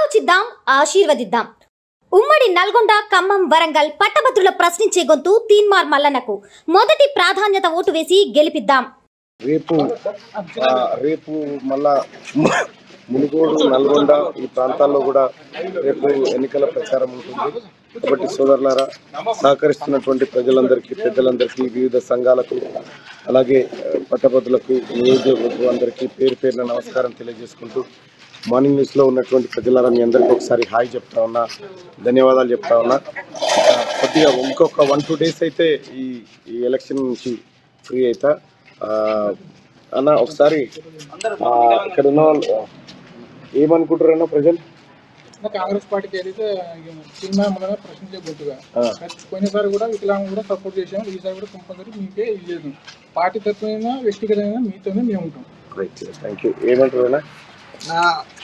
ఆలోచిద్దాం ఆశీర్వదిద్దాం ఉమ్మడి నల్గొండ ఖమ్మం వరంగల్ పట్టభద్రుల ప్రశ్నించే గొంతు తీన్మార్ మల్లన్నకు మొదటి ప్రాధాన్యత ఓటు వేసి గెలిపిద్దాం రేపు ఆ, రేపు మళ్ళా మునుగోడు నల్గొండ ఈ ప్రాంతాల్లో కూడా రేపు ఎన్నికల ప్రచారం ఉంటుంది కాబట్టి సోదరులారా సహకరిస్తున్నటువంటి ప్రజలందరికీ పెద్దలందరికీ వివిధ సంఘాలకు అలాగే ఆ, పట్టభద్రులకు నియోజకవర్గం అందరికీ పేరు పేరున నమస్కారం తెలియజేసుకుంటూ మార్నింగ్ న్యూస్లో ఉన్నటువంటి ప్రజలారా మీ అందరికీ ఒకసారి హాయ్ చెప్తా ఉన్నా ధన్యవాదాలు చెప్తా ఉన్నా ఆ, కొద్దిగా ఇంకొక వన్ టూ డేస్ అయితే ఈ ఈ ఎలక్షన్ నుంచి ఫ్రీ అవుతా ఆ, అన్న ఒకసారి ఆ, ఇక్కడ ఉన్న వాళ్ళు ఏమనుకుంటారన్న ప్రజలు ఇంకా కాంగ్రెస్ పార్టీకి ఏదైతే సినిమా మన ప్రశ్నించే గుర్తుగా ఆ. పోయినసారి కూడా వికలాంగ్ కూడా సపోర్ట్ చేసాము ఈసారి కూడా కంపల్సరీ మీకే ఇది లేదు పార్టీ తత్వమైనా వ్యక్తిగతమైన మీతోనే మేము ఉంటాం రైట్ థ్యాంక్ యూ ఏమంటారు అన్న నా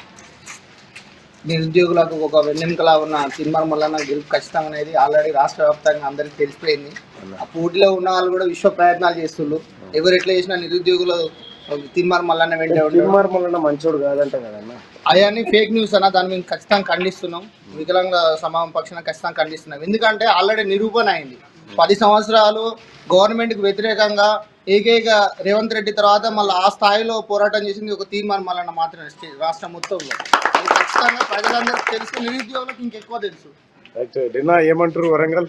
నిరుద్యోగులకు ఒక వెన్నెముకలా ఉన్న తిరుమల మల్లన్న గెలుపు ఖచ్చితంగా అనేది ఆల్రెడీ రాష్ట్ర వ్యాప్తంగా అందరికీ తెలిసిపోయింది ఆ పోటీలో ఉన్న వాళ్ళు కూడా విశ్వ ప్రయత్నాలు చేస్తున్నారు ఎవరు ఎట్లా చేసినా నిరుద్యోగులు తిరుమల మల్లన్న వెంటే ఉంటారు తిరుమార్ మల్లన్న మంచోడు కాదంట కదన్న అవన్నీ ఫేక్ న్యూస్ అన్న దాన్ని మేము ఖచ్చితంగా ఖండిస్తున్నాం వికలాంగ సమాజం పక్షాన ఖచ్చితంగా ఖండిస్తున్నాం ఎందుకంటే ఆల్రెడీ నిరూపణ అయింది పది సంవత్సరాలు గవర్నమెంట్కి వ్యతిరేకంగా ఏకైక రేవంత్ రెడ్డి తర్వాత మళ్ళీ ఆ స్థాయిలో పోరాటం చేసింది ఒక తీర్మానం మళ్ళీ మాత్రమే స్టే- రాష్ట్రం మొత్తంలో అది ఖచ్చితంగా ప్రజలందరికీ తెలుసు నిరుద్యోగులకు ఇంకెక్కువ తెలుసు రైట్ డిన్నా ఏమంటారు వరంగల్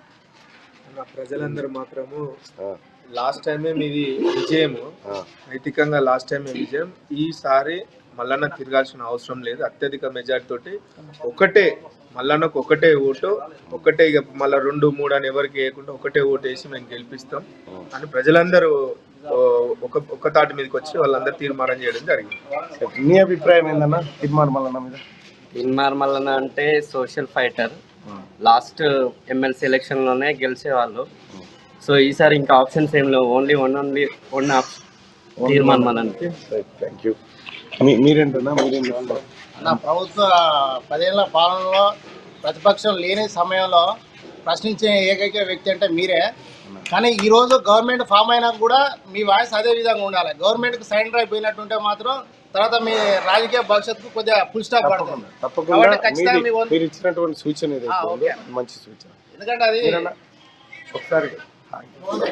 నా ప్రజలందరూ మాత్రము ఆ, లాస్ట్ టైమే మీది విజయము ఆ, నైతికంగా లాస్ట్ టైమే విజయం ఈసారి మల్లన్న తిరగాల్సిన అవసరం లేదు అత్యధిక మెజార్టీ తోటి ఒకటే మల్లన్నకు ఒకటే ఓటు ఒకటే ఇక మళ్ళీ రెండు మూడు అని ఎవరికి వేయకుండా ఒకటే ఓటు వేసి మేము గెలిపిస్తాం అని ప్రజలందరూ ఓ, ఒక ఒక తాటి మీదకి వచ్చి వాళ్ళందరూ తీర్మానం చేయడం జరిగింది నీ అభిప్రాయం ఏందన్న తిరుమార్ మల్లన్న మీద ఇన్మార్ మల్లన్న అంటే social fighter last MLC election లోనే గెలిచేవాళ్ళు సో ఈసారి ఇంకా ఆప్షన్స్ ఏం లేవు ఓన్లీ వన్ ఓన్లీ వన్ తీర్మాన్ మల్లన్కి రైట్ థ్యాంక్ యూ మీ మీరేంటన్నా మీరేం కావాలి నా ప్రభుత్వ పదేళ్ల పాలనలో ప్రతిపక్షం లేని సమయంలో ప్రశ్నించే ఏకైక వ్యక్తి అంటే మీరే కానీ ఈ రోజు గవర్నమెంట్ ఫామ్ అయినా కూడా మీ వాయిస్ అదే విధంగా ఉండాలి గవర్నమెంట్కి సైన్ అయిపోయినట్టుంటే మాత్రం తర్వాత మీ రాజకీయ భవిష్యత్తుకు కొద్దిగా ఫుల్ స్టాప్ పడుతుంది తప్పకుండా కాబట్టి ఖచ్చితంగా మీ మీది- వంతు- మీరు ఇచ్చినటువంటి సూచన ఏదైతే ఆ, ఉందో ఓకే. మంచి సూచన ఎందుకంటే అది మీరన్నా ఒకసారి హాయ్.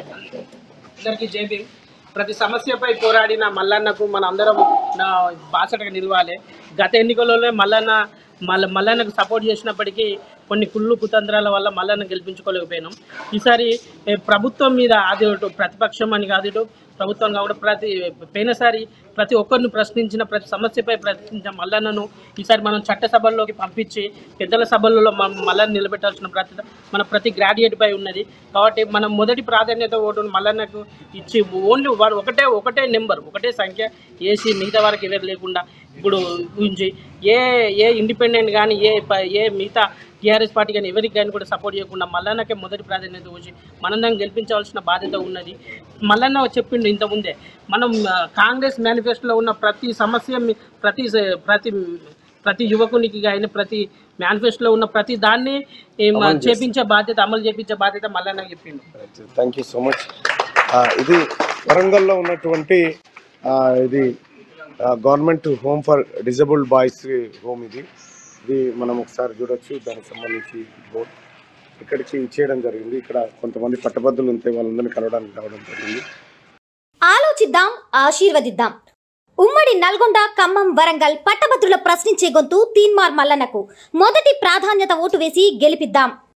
అందరికీ జేబీ ప్రతి సమస్యపై పోరాడిన మల్లన్నకు మన అందరం నా బాసటగా నిలవాలి గత ఎన్నికలలో మల్లన్న మల్ల మల్లన్నకు సపోర్ట్ చేసినప్పటికీ కొన్ని కుళ్ళు కుతంత్రాల వల్ల మల్లన్న గెలిపించుకోలేకపోయినాం ఈసారి ఏ, ప్రభుత్వం మీద అది ఇటు ప్రతిపక్షం అని కాదు ఇటు ప్రభుత్వం కాబట్టి ప్రతి పోయినసారి ప్రతి ఒక్కరిని ప్రశ్నించిన ప్రతి సమస్యపై ప్రశ్నించిన మల్లన్నను ఈసారి మనం చట్టసభల్లోకి పంపించి పెద్దల సభల్లో మనం మల్లన్న నిలబెట్టాల్సిన బాధ్యత మన ప్రతి గ్రాడ్యుయేట్ పై ఉన్నది కాబట్టి మనం మొదటి ప్రాధాన్యత ఓటును మల్లన్నకు ఇచ్చి ఓన్లీ వాడు ఒకటే ఒకటే నెంబర్ ఒకటే సంఖ్య వేసి మిగతా వారికి ఎవరు లేకుండా ఇప్పుడు ఊహించి ఏ ఏ ఇండిపెండెంట్ కానీ ఏ ప- ఏ మిగతా టీఆర్ఎస్ పార్టీ కానీ ఎవరికి కానీ కూడా సపోర్ట్ చేయకుండా మల్లన్నకే మొదటి ప్రాధాన్యత వచ్చి మనందరం గెలిపించాల్సిన బాధ్యత ఉన్నది మల్లన్న చెప్పిండు ఇంతకుముందే మనం ఆ, కాంగ్రెస్ మేనిఫెస్టోలో ఉన్న ప్రతి సమస్య మీ- ప్రతి స- ప్రతి ప్రతి యువకునికి కానీ ప్రతి మేనిఫెస్టోలో ఉన్న ప్రతి దాన్ని ఏం, చేపించే బాధ్యత అమలు చేపించే బాధ్యత మల్లన్న చెప్పిండు థ్యాంక్ యూ సో మచ్ ఇది వరంగల్లో ఉన్నటువంటి ఆ, ఇది government home for disabled boys home ఇది ఇది మనం ఒకసారి చూడొచ్చు దానికి సంబంధించి బోర్డ్ ఇక్కడికి చేయడం జరిగింది ఇక్కడ కొంతమంది పట్టభద్రులు ఉంటే వాళ్ళందరినీ కలవడానికి రావడం జరిగింది ఆలోచిద్దాం ఆశీర్వదిద్దాం ఉమ్మడి నల్గొండ ఖమ్మం వరంగల్ పట్టభద్రుల ప్రశ్నించే గొంతు తీన్మార్ మల్లన్నకు మొదటి ప్రాధాన్యత ఓటు వేసి గెలిపిద్దాం